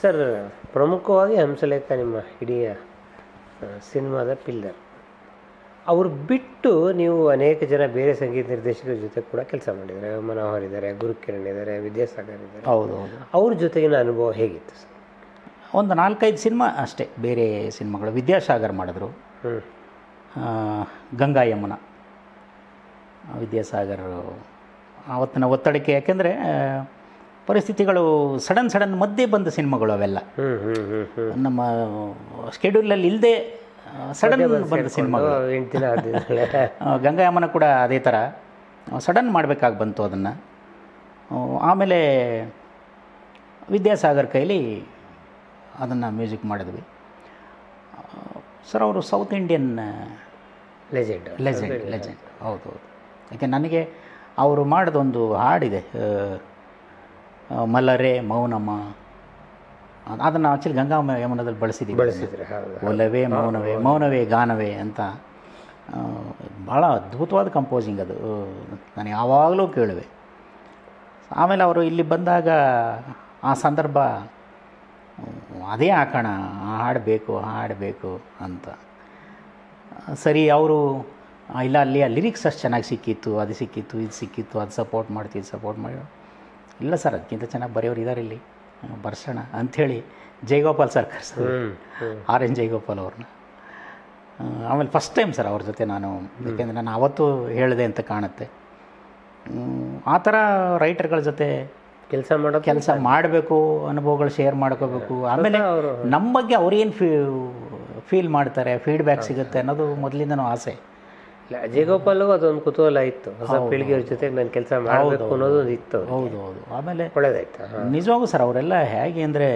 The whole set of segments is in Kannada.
ಸರ್ ಪ್ರಮುಖವಾಗಿ ಹಂಸಲೇಖ ನಿಮ್ಮ ಇಡೀ ಆ, ಸಿನಿಮಾದ ಪಿಲ್ಲರ್ ಅವ್ರು ಬಿಟ್ಟು ನೀವು ಅನೇಕ ಜನ ಬೇರೆ ಸಂಗೀತ ನಿರ್ದೇಶಕರ ಜೊತೆ ಕೂಡ ಕೆಲಸ ಮಾಡಿದ್ದಾರೆ ಮನೋಹರ್ ಇದ್ದಾರೆ ಗುರುಕಿರಣ್ ಇದ್ದಾರೆ ವಿದ್ಯಾಸಾಗರ್ ಇದ್ದಾರೆ ಹೌದು ಹೌದು ಅವ್ರ ಜೊತೆಗಿನ ಅನುಭವ ಹೇಗಿತ್ತು ಸರ್ ಒಂದು ನಾಲ್ಕೈದು ಸಿನಿಮಾ ಅಷ್ಟೇ ಬೇರೆ ಸಿನಿಮಾಗಳು ವಿದ್ಯಾಸಾಗರ್ ಮಾಡಿದ್ರು ಹ್ಞೂ ಆ, ಗಂಗಾ ಯಮುನ ವಿದ್ಯಾಸಾಗರ್ ಆವತ್ತಿನ ಒತ್ತಡಕ್ಕೆ ಯಾಕೆಂದರೆ ಪರಿಸ್ಥಿತಿಗಳು ಸಡನ್ ಸಡನ್ ಮಧ್ಯೆ ಬಂದ ಸಿನಿಮಾಗಳು ಅವೆಲ್ಲ ಹ್ಞೂ ಹ್ಞೂ ಹ್ಞೂ ಹ್ಞೂ ನಮ್ಮ ಸ್ಕೆಡ್ಯೂಲಲ್ಲಿ ಇಲ್ಲದೆ ಸಡನ್ ಬಂದ ಸಿನಿಮಾಗಳು ಎಂಟು ದಿನ ಹತ್ತು ದಿನ ಆ, ಗಂಗಾ ಯಮನ ಕೂಡ ಅದೇ ಥರ ಸಡನ್ ಮಾಡಬೇಕಾಗಿ ಬಂತು ಅದನ್ನು ಆಮೇಲೆ ವಿದ್ಯಾಸಾಗರ್ ಕೈಲಿ ಅದನ್ನು ಮ್ಯೂಸಿಕ್ ಮಾಡಿದ್ವಿ ಸರ್ ಅವರು south Indian legend legend legend ಹೌದು ಹೌದು ಯಾಕೆ ನನಗೆ ಅವರು ಮಾಡಿದೊಂದು ಹಾಡಿದೆ ಆ, ಆ, ಮಲರೆ ಮೌನಮ್ಮ ಅದನ್ನು ಆ್ಯಕ್ಚುಲಿ ಗಂಗಾ ಮ- ಯಮುನದಲ್ಲಿ ಬಳಸಿದ್ದೀವಿ ಬಳಸಿದ್ರೆ ಹೌದು ಒಲವೇ ಮೌನವೇ ಮೌನವೇ ಗಾನವೇ ಅಂತ ಆ, ಭಾಳ ಅದ್ಭುತವಾದ ಕಂಪೋಸಿಂಗ್ ಅದು ನಾನು ಯಾವಾಗಲೂ ಕೇಳುವೆ ಆಮೇಲೆ ಅವರು ಇಲ್ಲಿ ಬಂದಾಗ ಆ ಸಂದರ್ಭ ಹ್ಮ್, ಅದೇ ಹಾಕೋಣ ಆ ಹಾಡು ಬೇಕು ಆ ಹಾಡು ಬೇಕು ಅಂತ ಸರಿ ಅವರು ಇಲ್ಲ ಅಲ್ಲಿ ಆ ಲಿರಿಕ್ಸ್ ಅಷ್ಟು ಚೆನ್ನಾಗಿ ಸಿಕ್ಕಿತ್ತು ಅದು ಸಿಕ್ಕಿತ್ತು ಇದು ಸಿಕ್ಕಿತ್ತು ಅದು ಸಪೋರ್ಟ್ ಮಾಡ್ತೀವಿ ಇದು ಸಪೋರ್ಟ್ ಮಾಡಿ ಇಲ್ಲ ಸರ್ ಅದಕ್ಕಿಂತ ಚೆನ್ನಾಗಿ ಬರೆಯೋರು ಇದ್ದಾರೆ ಇಲ್ಲಿ ಆ, ಬರ್ಸೋಣ ಅಂಥೇಳಿ ಜಯಗೋಪಾಲ್ ಸರ್ ಕರೆಸಿದ್ರು ಹ್ಞೂ ಹ್ಞೂ ಆರ್ ಎನ್ ಜಯಗೋಪಾಲ್ ಅವ್ರನ್ನ ಆ, ಆಮೇಲೆ ಫಸ್ಟ್ ಟೈಮ್ ಸರ್ ಅವ್ರ ಜೊತೆ ನಾನು ಯಾಕೆಂದರೆ ನಾನು ಅವತ್ತು ಹೇಳಿದೆ ಅಂತ ಕಾಣುತ್ತೆ ಹ್ಮ್, ಆ ಥರ ರೈಟರ್ಗಳ ಜೊತೆ ಕೆಲಸ ಮಾಡೋದು ಕೆಲಸ ಮಾಡಬೇಕು ಅನುಭವಗಳು ಶೇರ್ ಮಾಡ್ಕೋಬೇಕು ಆಮೇಲೆ ಅವರು ನಮ್ಮ ಬಗ್ಗೆ ಅವ್ರೇನು ಫೀ ಫೀಲ್ ಮಾಡ್ತಾರೆ ಫೀಡ್ಬ್ಯಾಕ್ ಸಿಗುತ್ತೆ ಅನ್ನೋದು ಮೊದಲಿಂದನೂ ಆಸೆ ಇಲ್ಲ ಅಜಯ್ ಗೋಪಾಲ್ಗೂ ಅದೊಂದು ಕುತೂಹಲ ಇತ್ತು ಹೊಸ ಪೀಳಿಗೆಯವ್ರ ಜೊತೆ ನಾನು ಕೆಲಸ ಮಾಡಬೇಕು ಅನ್ನೋದು ಒಂದು ಇತ್ತು ಅವ್ರಿಗೆ. ಹೌದು ಹೌದು ಆಮೇಲೆ ಒಳ್ಳೇದಾಯ್ತಾ ಹಾಂ ನಿಜವಾಗೂ ಸರ್ ಅವರೆಲ್ಲ ಹೇಗೆ ಅಂದರೆ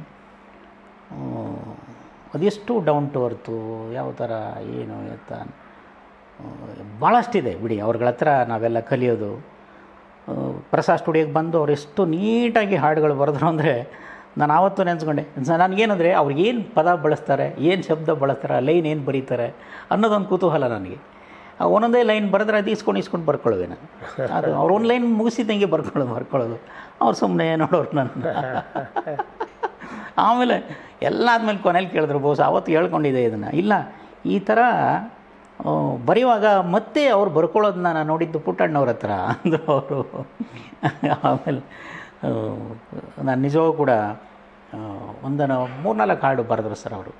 ಅದೆಷ್ಟು ಡೌನ್ ಟು ಅರ್ತು ಯಾವ ಥರ ಏನು ಎತ್ತ ಆ, ಭಾಳಷ್ಟಿದೆ ಬಿಡಿ ಅವ್ರಗಳ ಹತ್ರ ನಾವೆಲ್ಲ ಕಲಿಯೋದು ಆ, ಪ್ರಸಾದ್ ಸ್ಟುಡಿಯೋಗೆ ಬಂದು ಅವ್ರು ಎಷ್ಟು ನೀಟಾಗಿ ಹಾಡುಗಳು ಬರೆದ್ರು ಅಂದರೆ ನಾನು ಆವತ್ತು ನೆನೆಸ್ಕೊಂಡೆ ನನಗೇನಂದರೆ ಅವ್ರಿಗೇನು ಪದ ಬಳಸ್ತಾರೆ ಏನು ಶಬ್ದ ಬಳಸ್ತಾರೆ ಲೈನ್ ಏನು ಬರೀತಾರೆ ಅನ್ನೋದೊಂದು ಕುತೂಹಲ ನನಗೆ ಆ ಒಂದೊಂದೇ ಲೈನ್ ಬರೆದ್ರೆ ಅದು ಇಸ್ಕೊಂಡು ಇಸ್ಕೊಂಡು ಬರ್ಕೊಳ್ಳುವೆ ನಾನು ಅದು ಅವ್ರು ಒಂದು ಲೈನ್ ಮುಗಿಸಿದಂಗೆ ಬರ್ಕೊಳ್ಳೋದು ಬರ್ಕೊಳ್ಳೋದು ಅವ್ರು ಸುಮ್ಮನೆ ನೋಡೋರು ನನ್ನ ಆಮೇಲೆ ಎಲ್ಲ ಆದಮೇಲೆ ಕೊನೆಯಲ್ಲಿ ಕೇಳಿದ್ರು ಬೋಸ್ ಆವತ್ತು ಹೇಳ್ಕೊಂಡಿದ್ದೆ ಇದನ್ನು ಇಲ್ಲ ಈ ಥರ ಆ, ಬರೆಯುವಾಗ ಮತ್ತೆ ಅವ್ರು ಬರ್ಕೊಳ್ಳೋದನ್ನ ನಾನು ನೋಡಿದ್ದು ಪುಟ್ಟಣ್ಣವ್ರ ಹತ್ರ ಅಂದರು ಅವರು ಆಮೇಲೆ ಆ, ನಾನು ನಿಜವಾಗೂ ಕೂಡ ಆ, ಒಂದನ್ನು ಮೂರ್ನಾಲ್ಕು ಹಾಡು ಬರೆದ್ರು ಸರ್ ಅವರು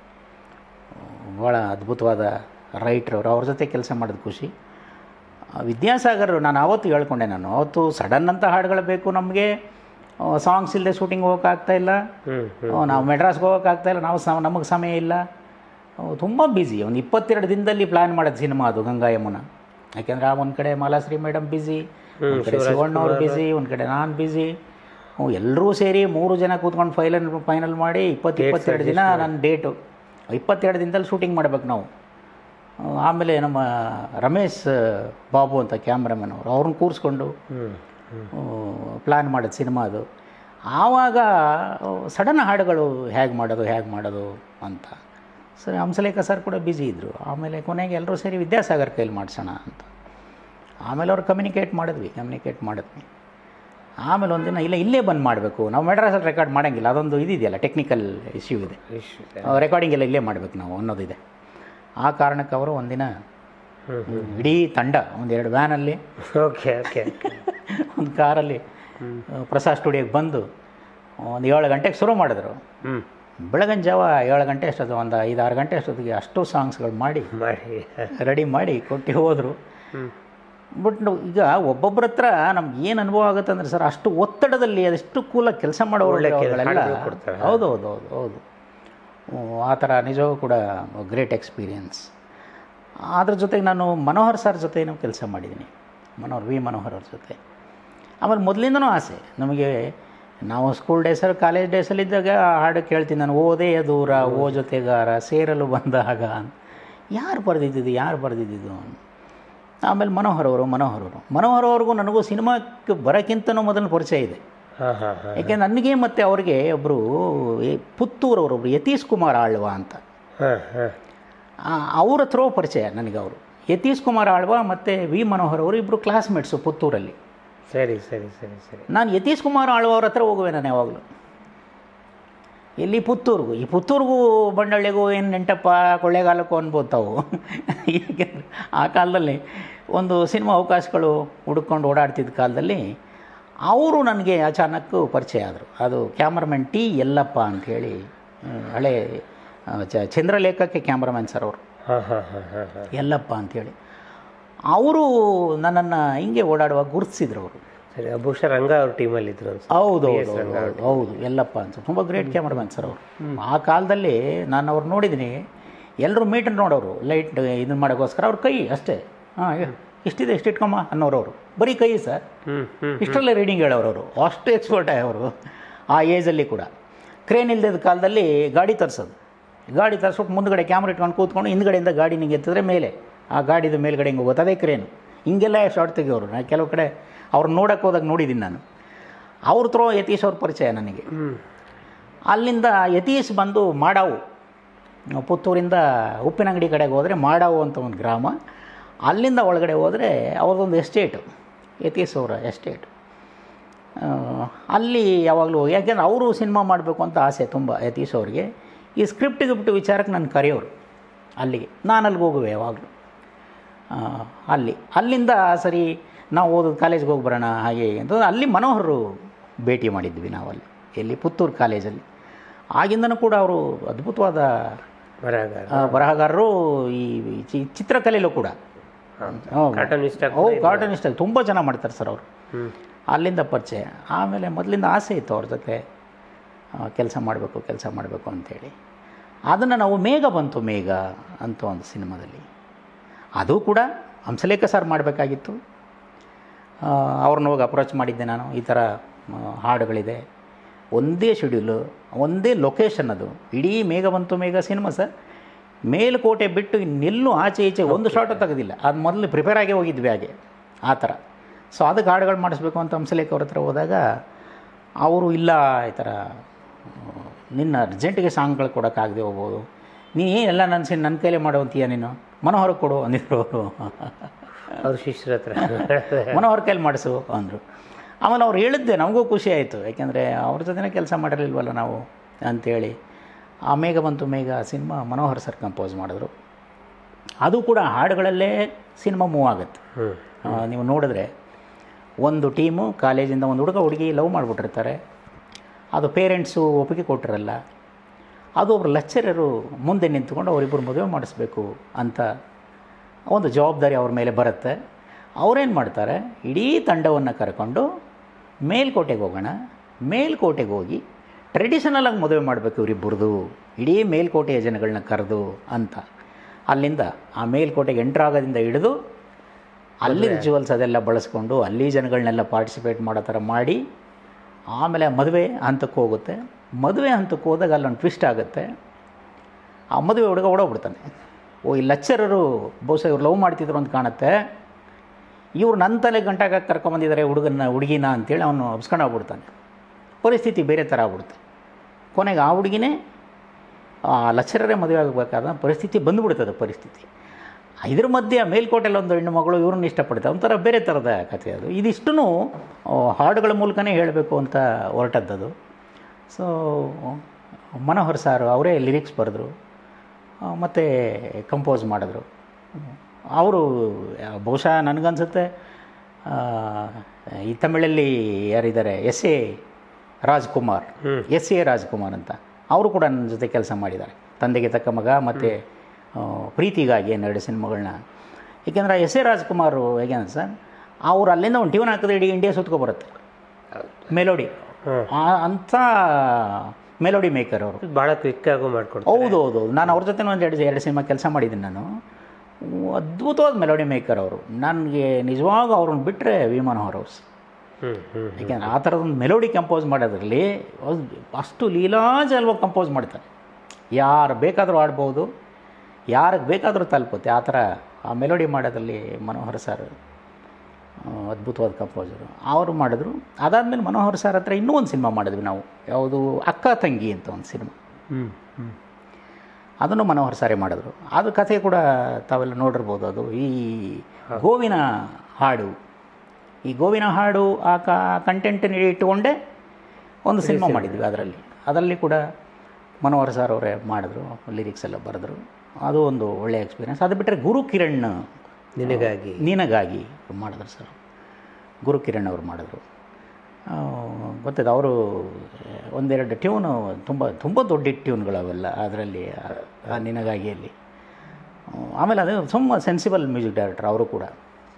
ಭಾಳ ಅದ್ಭುತವಾದ ರೈಟ್ರ್ ಅವರು ಅವ್ರ ಜೊತೆ ಕೆಲಸ ಮಾಡೋದು ಖುಷಿ ಆ, ವಿದ್ಯಾಸಾಗರ್ ನಾನು ಆವತ್ತು ಹೇಳ್ಕೊಂಡೆ ನಾನು ಅವತ್ತು ಸಡನ್ ಅಂತ ಹಾಡುಗಳು ಬೇಕು ನಮಗೆ ಸಾಂಗ್ಸ್ ಇಲ್ಲದೆ ಶೂಟಿಂಗ್ ಹೋಗೋಕ್ಕಾಗ್ತಾ ಇಲ್ಲ ಹ್ಞೂ ಆ, ನಾವು ಮೆಡ್ರಾಸ್ಗೆ ಹೋಗೋಕ್ಕಾಗ್ತಾ ಇಲ್ಲ ನಾವು ಸಮ ನಮಗೆ ಸಮಯ ಇಲ್ಲ ತುಂಬ ಬ್ಯುಸಿ ಒಂದು ಇಪ್ಪತ್ತೆರಡು ದಿನದಲ್ಲಿ ಪ್ಲ್ಯಾನ್ ಮಾಡೋದು ಸಿನಿಮಾ ಅದು ಗಂಗಾ ಯಮುನ ಯಾಕೆಂದರೆ ಆ ಒಂದು ಕಡೆ ಮಾಲಾಶ್ರೀ ಮೇಡಮ್ ಬ್ಯುಸಿ ಒಂದು ಕಡೆ ಶಿವಣ್ಣ ಅವ್ರು ಬ್ಯುಸಿ ಒಂದು ಕಡೆ ನಾನು ಬ್ಯುಸಿ ಎಲ್ಲರೂ ಸೇರಿ ಮೂರು ಜನ ಕೂತ್ಕೊಂಡು ಫೈಲನ್ ಫೈನಲ್ ಮಾಡಿ ಇಪ್ಪತ್ತು ಇಪ್ಪತ್ತೆರಡು ದಿನ ನನ್ನ ಡೇಟು ಇಪ್ಪತ್ತೆರಡು ದಿನದಲ್ಲಿ ಶೂಟಿಂಗ್ ಮಾಡ್ಬೇಕು ನಾವು ಆ, ಆಮೇಲೆ ನಮ್ಮ ರಮೇಶ್ ಬಾಬು ಅಂತ ಕ್ಯಾಮ್ರಾಮನ್ ಅವರು ಅವ್ರನ್ನ ಕೂರಿಸ್ಕೊಂಡು ಹ್ಞೂ ಪ್ಲ್ಯಾನ್ ಮಾಡೋದು ಸಿನಿಮಾ ಅದು ಆವಾಗ ಸಡನ್ ಹಾಡುಗಳು ಹೇಗೆ ಮಾಡೋದು ಹೇಗೆ ಮಾಡೋದು ಅಂತ ಸರಿ ಹಂಸಲೇಖ ಸರ್ ಕೂಡ ಬ್ಯುಸಿ ಇದ್ದರು ಆಮೇಲೆ ಕೊನೆಗೆ ಎಲ್ಲರೂ ಸೇರಿ ವಿದ್ಯಾಸಾಗರ್ ಕೈಲಿ ಮಾಡಿಸೋಣ ಅಂತ ಆಮೇಲೆ ಅವ್ರು ಕಮ್ಯುನಿಕೇಟ್ ಮಾಡಿದ್ವಿ ಕಮ್ಯುನಿಕೇಟ್ ಮಾಡಿದ್ವಿ ಆಮೇಲೆ ಒಂದಿನ ಇಲ್ಲ ಇಲ್ಲೇ ಬಂದು ಮಾಡಬೇಕು ನಾವು ಮೆಡ್ರಾಸಲ್ಲಿ ರೆಕಾರ್ಡ್ ಮಾಡೋಂಗಿಲ್ಲ ಅದೊಂದು ಇದಿದೆಯಲ್ಲ ಟೆಕ್ನಿಕಲ್ ಇಶ್ಯೂ ಇದೆ ರೆಕಾರ್ಡಿಂಗ್ ಎಲ್ಲ ಇಲ್ಲೇ ಮಾಡಬೇಕು ನಾವು ಅನ್ನೋದಿದೆ ಆ ಕಾರಣಕ್ಕೆ ಅವರು ಒಂದಿನ ಹ್ಞೂ ಇಡೀ ತಂಡ ಒಂದೆರಡು ವ್ಯಾನಲ್ಲಿ ಓಕೆ ಓಕೆ ಒಂದು ಕಾರಲ್ಲಿ ಆ, ಪ್ರಸಾದ್ ಸ್ಟುಡಿಯೋಗೆ ಬಂದು ಒಂದು ಏಳು ಗಂಟೆಗೆ ಶುರು ಮಾಡಿದ್ರು ಹ್ಞೂ ಬೆಳಗಿನ ಜಾವ ಏಳು ಗಂಟೆ ಅಷ್ಟೊತ್ತು ಒಂದು ಐದು ಆರು ಗಂಟೆ ಅಷ್ಟೊತ್ತಿಗೆ ಅಷ್ಟು ಸಾಂಗ್ಸ್ಗಳು ಮಾಡಿ ಮಾಡಿ ರೆಡಿ ಮಾಡಿ ಕೊಟ್ಟು ಹೋದರು ಹ್ಞೂ ಬಟ್ ಈಗ ಒಬ್ಬೊಬ್ಬರ ಹತ್ರ ನಮ್ಗೆ ಏನು ಅನುಭವ ಆಗುತ್ತೆ ಅಂದರೆ ಸರ್ ಅಷ್ಟು ಒತ್ತಡದಲ್ಲಿ ಅದೆಷ್ಟು ಕೂಲಾಗಿ ಕೆಲಸ ಒಳ್ಳೆ ಕೆಲ್ಸ ಮಾಡೋರೆಲ್ಲ ಹಾಡುಗಳು ಕೊಡ್ತಾರೆ. ಹೌದು ಹೌದು ಹೌದು ಹೌದು ಹ್ಮ್, ಆ ಥರ ನಿಜವೂ ಕೂಡ ಗ್ರೇಟ್ ಎಕ್ಸ್ಪೀರಿಯನ್ಸ್ ಅದ್ರ ಜೊತೆಗೆ ನಾನು ಮನೋಹರ್ ಸರ್ ಜೊತೆನೂ ಕೆಲಸ ಮಾಡಿದ್ದೀನಿ ಮನೋಹರ್ ವಿ ಮನೋಹರ್ ಅವ್ರ ಜೊತೆ ಆಮೇಲೆ ಮೊದಲಿಂದನೂ ಆಸೆ ನಮಗೆ ನಾವು ಸ್ಕೂಲ್ ಡೇಸಲ್ಲಿ ಕಾಲೇಜ್ ಡೇಸಲ್ಲಿದ್ದಾಗ ಆ ಹಾಡು ಕೇಳ್ತೀನಿ ನಾನು ಓದೇ ದೂರ ಓ ಜೊತೆಗಾರ ಸೇರಲು ಬಂದಾಗ ಅಂತ ಯಾರು ಬರೆದಿದ್ದು ಯಾರು ಬರೆದಿದ್ದು ಆಮೇಲೆ ಮನೋಹರ್ ಅವರು ಮನೋಹರ್ ಅವರು ಮನೋಹರ್ ಅವ್ರಿಗೂ ನನಗೂ ಸಿನಿಮಾಕ್ಕೆ ಬರೋಕ್ಕಿಂತನೂ ಮೊದಲು ಪರಿಚಯ ಇದೆ ಹಾಂ ಹಾಂ ಹಾಂ ಯಾಕೆ ನನಗೆ ಮತ್ತು ಅವ್ರಿಗೆ ಒಬ್ಬರು ಪುತ್ತೂರವರೊಬ್ಬರು ಯತೀಶ್ ಕುಮಾರ್ ಆಳ್ವ ಅಂತ ಹಾಂ ಹಾಂ ಆ, ಅವ್ರ ಹತ್ರ ಪರಿಚಯ ನನಗೆ ಅವರು ಯತೀಶ್ ಕುಮಾರ್ ಆಳ್ವ ಮತ್ತು ವಿ ಮನೋಹರ್ ಅವರು ಇಬ್ಬರು ಕ್ಲಾಸ್ಮೇಟ್ಸು ಪುತ್ತೂರಲ್ಲಿ ಸರಿ ಸರಿ ಸರಿ ಸರಿ ನಾನು ಯತೀಶ್ ಕುಮಾರ್ ಆಳ್ವ ಅವ್ರ ಹತ್ರ ಹೋಗುವೆ ನಾನು ಯಾವಾಗಲೂ ಎಲ್ಲಿ ಪುತ್ತೂರಿಗೂ ಈ ಪುತ್ತೂರಿಗೂ ಬಂಡಳ್ಳಿಗೂ ಏನು ನೆಂಟಪ್ಪ ಕೊಳ್ಳೇಗಾಲಕ್ಕೂ ಅನ್ಬೋದು ತಾವು ಏಕೆಂದರೆ ಆ ಕಾಲದಲ್ಲಿ ಒಂದು ಸಿನಿಮಾ ಅವಕಾಶಗಳು ಹುಡುಕೊಂಡು ಓಡಾಡ್ತಿದ್ದ ಕಾಲದಲ್ಲಿ ಅವರು ನನಗೆ ಅಚಾನಕ್ ಪರಿಚಯ ಆದರು ಅದು ಕ್ಯಾಮ್ರಾಮನ್ ಟಿ ಯಲ್ಲಪ್ಪ ಅಂಥೇಳಿ ಹಳೆ ಆ, ಚ- ಚಂದ್ರಲೇಖಕ್ಕೆ ಕ್ಯಾಮ್ರಾಮನ್ ಸರ್ ಅವರು ಹಾಂ ಹಾಂ ಹಾಂ ಹಾಂ ಹಾಂ ಯಲ್ಲಪ್ಪ ಅಂಥೇಳಿ ಅವರು ನನ್ನನ್ನು ಹಿಂಗೆ ಓಡಾಡುವಾಗ ಗುರುತಿಸಿದ್ರು ಅವರು ಸರಿ ಬಹುಶಃ ರಂಗ ಅವ್ರ ಟೀಮಲ್ಲಿ ಇದ್ರು ಅನ್ಸುತ್ತೆ ಹೌದು ಹೌದು ಹೌದು, ಹೌದು ಹೌದು ಎಲ್ಲಪ್ಪ ಅಂತ ತುಂಬ ಗ್ರೇಟ್ ಕ್ಯಾಮ್ರಾಮನ್ ಸರ್ ಅವರು ಆ ಕಾಲದಲ್ಲಿ ನಾನು ಅವ್ರು ನೋಡಿದ್ದೀನಿ ಎಲ್ಲರೂ ಮೀಟರ್ ನೋಡೋರು ಲೈಟ್ ಇದನ್ನ ಮಾಡೋಕ್ಕೋಸ್ಕರ ಅವ್ರ ಕೈ ಅಷ್ಟೇ ಹಾಂ ಇಷ್ಟಿದೆ ಇಷ್ಟು ಇಟ್ಕೊಮ್ಮ ಅನ್ನೋರು ಅವರು ಬರೀ ಕೈ ಸರ್ ಹ್ಞೂ ಹ್ಞೂ ಇಷ್ಟರಲ್ಲೇ ರೀಡಿಂಗ್ ಹೇಳೋರು ಅವರು ಅಷ್ಟು ಎಕ್ಸ್ಪರ್ಟ್ ಅವರು ಆ ಏಜಲ್ಲಿ ಕೂಡ ಕ್ರೇನ್ ಇಲ್ಲದ ಕಾಲದಲ್ಲಿ ಗಾಡಿ ತರಿಸೋದು ಗಾಡಿ ತರಿಸ್ಬಿಟ್ಟು ಮುಂದ್ಗಡೆ ಕ್ಯಾಮ್ರಾ ಇಟ್ಕೊಂಡು ಕೂತ್ಕೊಂಡು ಹಿಂದ್ಗಡೆಯಿಂದ ಗಾಡಿ ನಿಂಗೆ ಎತ್ತಿದ್ರೆ ಮೇಲೆ ಆ ಗಾಡಿದು ಮೇಲ್ಗಡೆ ಹಿಂಗೆ ಹೋಗುತ್ತೆ ಅದೇ ಕ್ರೇನು ಹಿಂಗೆಲ್ಲ ಶಾರ್ಟ್ ತೆಗಿಯೋರು ನಾನು ಕೆಲವು ಕಡೆ ಅವ್ರು ನೋಡೋಕೆ ಹೋದಾಗ ನೋಡಿದ್ದೀನಿ ನಾನು ಅವ್ರ ಥ್ರೋ ಯತೀಶ್ ಅವ್ರ ಪರಿಚಯ ನನಗೆ ಹ್ಞೂ ಅಲ್ಲಿಂದ ಯತೀಶ್ ಬಂದು ಮಾಡಾವು ಪುತ್ತೂರಿಂದ ಉಪ್ಪಿನಂಗಡಿ ಕಡೆಗೆ ಹೋದರೆ ಮಾಡಾವು ಅಂತ ಒಂದು ಗ್ರಾಮ ಅಲ್ಲಿಂದ ಒಳಗಡೆ ಹೋದರೆ ಅವ್ರದ್ದೊಂದು ಎಸ್ಟೇಟು ಯತೀಶ್ ಅವರ ಎಸ್ಟೇಟ್ ಆ, ಅಲ್ಲಿ ಯಾವಾಗಲೂ ಯಾಕೆಂದ್ರೆ ಅವರು ಸಿನಿಮಾ ಮಾಡಬೇಕು ಅಂತ ಆಸೆ ತುಂಬ ಯತೀಶ್ ಅವ್ರಿಗೆ ಈ ಸ್ಕ್ರಿಪ್ಟ್ ಗಿಫ್ಟ್ ವಿಚಾರಕ್ಕೆ ನಾನು ಕರೆಯೋರು ಅಲ್ಲಿಗೆ ನಾನು ಅಲ್ಲಿಗೆ ಹೋಗುವೆ ಯಾವಾಗಲೂ ಆ, ಅಲ್ಲಿ ಅಲ್ಲಿಂದ ಸರಿ ನಾವು ಓದೋದು ಕಾಲೇಜ್ಗೆ ಹೋಗಿ ಬರೋಣ ಹಾಗೆ ಹೀಗೆ ಅಂತ ಅಲ್ಲಿ ಮನೋಹರು ಭೇಟಿ ಮಾಡಿದ್ವಿ ನಾವಲ್ಲಿ ಎಲ್ಲಿ ಪುತ್ತೂರು ಕಾಲೇಜಲ್ಲಿ ಆಗಿಂದನೂ ಕೂಡ ಅವರು ಅದ್ಭುತವಾದ ಬರಗಾರ ಆ, ಬರಹಗಾರರು ಈ ಚಿ- ಚಿತ್ರಕಲೆಯಲ್ಲೂ ಕೂಡ ಕಾರ್ಟೂನಿಸ್ಟ್ ಓ ಕಾರ್ಟೂನಿಸ್ಟ್ ತುಂಬ ಚೆನ್ನಾಗಿ ಮಾಡ್ತಾರೆ ಸರ್ ಅವರು ಹ್ಞೂ ಅಲ್ಲಿಂದ ಪರಿಚಯ ಆಮೇಲೆ ಮೊದಲಿಂದ ಆಸೆ ಇತ್ತು ಅವ್ರ ಜೊತೆ ಕೆಲಸ ಮಾಡಬೇಕು ಕೆಲಸ ಮಾಡಬೇಕು ಅಂಥೇಳಿ ಅದನ್ನು ನಾವು ಮೇಘ ಬಂತು ಮೇಘ ಅಂತ ಒಂದು ಸಿನಿಮಾದಲ್ಲಿ ಅದು ಕೂಡ ಹಂಸಲೇಖ ಸರ್ ಮಾಡಬೇಕಾಗಿತ್ತು ಅವ್ರನ್ನ ಹೋಗಿ ಅಪ್ರೋಚ್ ಮಾಡಿದ್ದೆ ನಾನು ಈ ಥರ ಆ, ಹಾಡುಗಳಿದೆ ಒಂದೇ ಶೆಡ್ಯೂಲು ಒಂದೇ ಲೊಕೇಶನ್ ಅದು ಇಡೀ ಮೇಘ ಬಂತು ಮೇಘ ಸಿನಿಮಾ ಸರ್ ಮೇಲುಕೋಟೆ ಬಿಟ್ಟು ಇನ್ನೆಲ್ಲೂ ಆಚೆ ಈಚೆ ಒಂದು ಶಾಟು ತೆಗೆದಿಲ್ಲ ಅದು ಮೊದಲು ಪ್ರಿಪೇರ್ ಆಗೇ ಹೋಗಿದ್ವಿ ಹಾಗೆ ಆ ಥರ ಸೊ ಅದಕ್ಕೆ ಹಾಡುಗಳು ಮಾಡಿಸ್ಬೇಕು ಅಂತ ಹಂಸಲೇಖ ಅವ್ರ ಹತ್ರ ಹೋದಾಗ ಅವರು ಇಲ್ಲ ಈ ಥರ ಆ, ನಿನ್ನ ಅರ್ಜೆಂಟಿಗೆ ಸಾಂಗ್ಗಳು ಕೊಡೋಕ್ಕಾಗದೆ ಹೋಗ್ಬೋದು ನೀ ಎಲ್ಲ ನನ್ನ ಸಿನ್ ನನ್ನ ಕೈಲೇ ಮಾಡುವಂತೀಯ ನೀನು ಮನೋಹರ ಕೊಡು ಅಂದಿದ್ರು ಅವರು ಅವ್ರ ಶಿಷ್ಯರ ಹತ್ರ ಮನೋಹರ ಕೈಲಿ ಮಾಡಿಸು ಅಂದರು ಆಮೇಲೆ ಅವ್ರು ಹೇಳಿದ್ದೆ ನಮಗೂ ಖುಷಿ ಆಯಿತು ಯಾಕೆಂದರೆ ಅವ್ರ ಜೊತೆನೇ ಕೆಲಸ ಮಾಡಿರಲಿಲ್ವಲ್ಲ ನಾವು ಅಂಥೇಳಿ ಆ ಮೇಘ ಬಂತು Megha cinema Manohar sir compose ಮಾಡಿದ್ರು ಅದು ಕೂಡ ಹಾಡುಗಳಲ್ಲೇ ಸಿನಿಮಾ ಮೂವ್ ಆಗುತ್ತೆ ಹ್ಞೂ ಆ, ನೀವು ನೋಡಿದ್ರೆ ಒಂದು ಟೀಮು ಕಾಲೇಜಿಂದ ಒಂದು ಹುಡುಗ ಹುಡುಗಿ ಲವ್ ಮಾಡಿಬಿಟ್ಟಿರ್ತಾರೆ ಅದು ಪೇರೆಂಟ್ಸು ಒಪ್ಪಿಗೆ ಕೊಟ್ಟಿರಲ್ಲ ಅದು ಒಬ್ಬರು ಲೆಕ್ಚರರು ಮುಂದೆ ನಿಂತ್ಕೊಂಡು ಅವರಿಬ್ಬರು ಮದುವೆ ಮಾಡಿಸ್ಬೇಕು ಅಂತ ಒಂದು ಜವಾಬ್ದಾರಿ ಅವ್ರ ಮೇಲೆ ಬರುತ್ತೆ ಅವರೇನು ಮಾಡ್ತಾರೆ ಇಡೀ ತಂಡವನ್ನು ಕರ್ಕೊಂಡು ಮೇಲ್ಕೋಟೆಗೆ ಹೋಗೋಣ ಮೇಲ್ಕೋಟೆಗೆ ಹೋಗಿ ಟ್ರೆಡಿಷನಲ್ ಆಗಿ ಮದುವೆ ಮಾಡಬೇಕು ಇವರಿಬ್ಬರದು ಇಡೀ ಮೇಲ್ಕೋಟೆಯ ಜನಗಳನ್ನ ಕರೆದು ಅಂತ ಅಲ್ಲಿಂದ ಆ ಮೇಲ್ಕೋಟೆಗೆ ಎಂಟ್ರ್ ಆಗೋದಿಂದ ಹಿಡಿದು ಅಲ್ಲಿ ರಿಚುವಲ್ಸ್ ಅದೆಲ್ಲ ಬಳಸ್ಕೊಂಡು ಅಲ್ಲಿ ಜನಗಳನ್ನೆಲ್ಲ ಪಾರ್ಟಿಸಿಪೇಟ್ ಮಾಡೋ ಥರ ಮಾಡಿ ಆಮೇಲೆ ಮದುವೆ ಹಂತಕ್ಕೆ ಹೋಗುತ್ತೆ ಮದುವೆ ಹಂತಕ್ಕೆ ಹೋದಾಗ ಅಲ್ಲೊಂದು ಟ್ವಿಸ್ಟ್ ಆಗುತ್ತೆ ಆ ಮದುವೆ ಹುಡುಗ ಓಡೋಗ್ಬಿಡ್ತಾನೆ ಓ ಈ ಲೆಕ್ಚರರು ಬಹುಶಃ ಇವ್ರು ಲವ್ ಮಾಡ್ತಿದ್ರು ಅಂತ ಕಾಣುತ್ತೆ ಇವ್ರು ನನ್ನ ತಲೆ ಗಂಟಾಗ ಕರ್ಕೊಂಬಂದಿದ್ದಾರೆ ಹುಡುಗನ ಹುಡುಗಿನ ಅಂತೇಳಿ ಅವನು ಅಬ್ಸ್ಕೊಂಡು ಆಗ್ಬಿಡ್ತಾನೆ ಪರಿಸ್ಥಿತಿ ಬೇರೆ ಥರ ಆಗ್ಬಿಡುತ್ತೆ ಕೊನೆಗೆ ಆ ಹುಡುಗಿನೇ ಆ ಲೆಕ್ಚರರೇ ಮದುವೆ ಆಗಬೇಕಾದ ಪರಿಸ್ಥಿತಿ ಬಂದುಬಿಡ್ತದೆ ಪರಿಸ್ಥಿತಿ ಇದ್ರ ಮಧ್ಯೆ ಆ ಮೇಲ್ಕೋಟೆಯಲ್ಲಿ ಒಂದು ಹೆಣ್ಣು ಮಗಳು ಇವ್ರನ್ನ ಇಷ್ಟಪಡ್ತಾರೆ ಒಂಥರ ಬೇರೆ ಥರದ ಕಥೆ ಅದು ಇದಿಷ್ಟೂ ಹಾಡುಗಳ ಮೂಲಕನೇ ಹೇಳಬೇಕು ಅಂತ ಹೊರಟದ್ದದು ಸೊ ಮನೋಹರ್ ಸಾರು ಅವರೇ ಲಿರಿಕ್ಸ್ ಬರೆದ್ರು ಮತ್ತು ಕಂಪೋಸ್ ಮಾಡಿದ್ರು ಅವರು ಬಹುಶಃ ನನಗನ್ಸುತ್ತೆ ಆ, ಈ ತಮಿಳಲ್ಲಿ ಯಾರಿದ್ದಾರೆ S A Rajkumar S A Rajkumar ಅಂತ ಅವರು ಕೂಡ ನನ್ನ ಜೊತೆ ಕೆಲಸ ಮಾಡಿದ್ದಾರೆ ತಂದೆಗೆ ತಕ್ಕ ಮಗ ಮತ್ತು ಪ್ರೀತಿಗಾಗಿ ಎರಡು ಸಿನಿಮಾಗಳನ್ನ ಏಕೆಂದರೆ ಎಸ್ ಎ ರಾಜ್ಕುಮಾರ್ ಹೇಗೆ ಸರ್ ಅವ್ರು ಅಲ್ಲಿಂದ ಒಂದು ಟ್ಯೂನ್ ಹಾಕಿದ್ರೆ ಇಡೀ ಇಂಡಿಯಾ ಸುತ್ಕೊ ಬರುತ್ತೆ ಮೆಲೋಡಿ ಹ್ಮ್. ಆ- ಅಂಥ ಮೆಲೋಡಿ ಮೇಕರ್ ಅವರು ಭಾಳ ಕ್ವಿಕ್ ಆಗು ಮಾಡ್ಕೊಡ್ತಾರೆ ಹೌದು ಹೌದು ಹೌದು ನಾನು ಅವ್ರ ಜೊತೆ ಒಂದು ಎರಡು ಎರಡು ಸಿನಿಮಾ ಕೆಲಸ ಮಾಡಿದ್ದೀನಿ ನಾನು ಅದ್ಭುತವಾದ ಮೆಲೋಡಿ ಮೇಕರ್ ಅವರು ನನಗೆ ನಿಜವಾಗ ಅವ್ರನ್ನ ಬಿಟ್ಟರೆ ವಿ ಮನೋಹರ್ ಅವ್ರು ಹ್ಞೂ ಹ್ಞೂ ಯಾಕೆಂದ್ರೆ ಆ ಥರದೊಂದು ಮೆಲೋಡಿ ಕಂಪೋಸ್ ಮಾಡೋದ್ರಲ್ಲಿ ಅದ್- ಅಷ್ಟು ಲೀಲಾಜಲವಾಗಿ ಕಂಪೋಸ್ ಮಾಡ್ತಾರೆ ಯಾರು ಬೇಕಾದರೂ ಆಡ್ಬೋದು ಯಾರಿಗೆ ಬೇಕಾದರೂ ತಲುಪುತ್ತೆ ಆ ಥರ ಆ ಮೆಲೋಡಿ ಮಾಡೋದ್ರಲ್ಲಿ ಮನೋಹರ್ ಸರ್ ಆ, ಅದ್ಭುತವಾದ ಕಂಪೋಸರು ಅವರು ಮಾಡಿದ್ರು ಅದಾದಮೇಲೆ ಮನೋಹರ್ ಸರ್ ಹತ್ರ ಇನ್ನೂ ಒಂದು ಸಿನಿಮಾ ಮಾಡಿದ್ವಿ ನಾವು ಯಾವುದು ಅಕ್ಕ ತಂಗಿ ಅಂತ ಒಂದು ಸಿನಿಮಾ ಹ್ಞೂ ಹ್ಞೂ ಅದನ್ನು ಮನೋಹರ್ ಸಾರಿ ಮಾಡಿದ್ರು ಅದು ಕಥೆ ಕೂಡ ತಾವೆಲ್ಲ ನೋಡಿರ್ಬೋದು ಅದು ಈ ಗೋವಿನ ಹಾಡು ಈ ಗೋವಿನ ಹಾಡು ಆ ಕ ಕಂಟೆಂಟನ್ನು ಇಟ್ಟುಕೊಂಡೇ ಒಂದು ಸಿನಿಮಾ ಮಾಡಿದ್ವಿ ಅದರಲ್ಲಿ ಅದರಲ್ಲಿ ಕೂಡ ಮನೋಹರ್ ಸರ್ ಅವರೇ ಮಾಡಿದ್ರು ಲಿರಿಕ್ಸ್ ಎಲ್ಲ ಬರೆದ್ರು ಅದು ಒಂದು ಒಳ್ಳೆಯ ಎಕ್ಸ್ಪೀರಿಯನ್ಸ್ ಅದು ಬಿಟ್ಟರೆ ಗುರು ಕಿರಣ್ ನಿನಗಾಗಿ ನಿನಗಾಗಿ ಮಾಡಿದ್ರು ಸರ್ ಗುರು ಕಿರಣ್ ಅವರು ಮಾಡಿದ್ರು ಆ, ಗೊತ್ತಿದೆ ಅವರು ಒಂದೆರಡು ಟ್ಯೂನು ತುಂಬ ತುಂಬ ದೊಡ್ಡ ಟ್ಯೂನ್ಗಳು ಅವೆಲ್ಲ ಅದರಲ್ಲಿ ಆ ನಿನಗಾಗಿಯಲ್ಲಿ ಆಮೇಲೆ ಅದು ತುಂಬ ಸೆನ್ಸಿಬಲ್ ಮ್ಯೂಸಿಕ್ ಡೈರೆಕ್ಟರ್ ಅವರು ಕೂಡ